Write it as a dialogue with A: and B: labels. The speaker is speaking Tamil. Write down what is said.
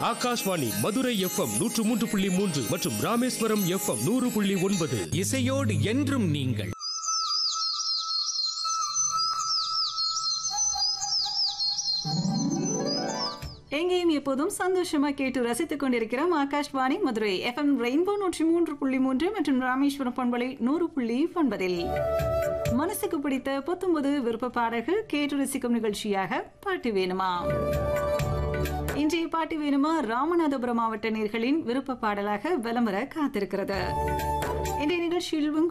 A: ஆகாஷ்வாணி மதுரை எஃப்எம் நூற்று மூன்று புள்ளி மூன்று மற்றும் ராமேஸ்வரம் எஃப்எம் நூறு புள்ளி ஒன்பது
B: இசையோடு என்றும் நீங்கள்
C: எங்கேயும் எப்போதும் சந்தோஷமா கேட்டு ரசித்துக் கொண்டிருக்கிறோம் ஆகாஷ்வாணி மதுரை எஃப்எம் ரெயின்போ நூற்றி மூன்று புள்ளி மூன்று மற்றும் ராமேஸ்வரம் பண்பலை நூறு புள்ளி ஒன்பதில் மனசுக்கு பிடித்த புத்தம்பது விருப்ப பாடல்கள் கேட்டு ரசிக்கும் நிகழ்ச்சியாக பாட்டு வேணுமா இன்றைய பாட்டு வேணுமா ராமநாதபுரம் மாவட்ட நேர்களின் விருப்ப பாடலாக விளம்பர காத்திருக்கிறது இன்றைய நிகழ்ச்சியில் உங்கள்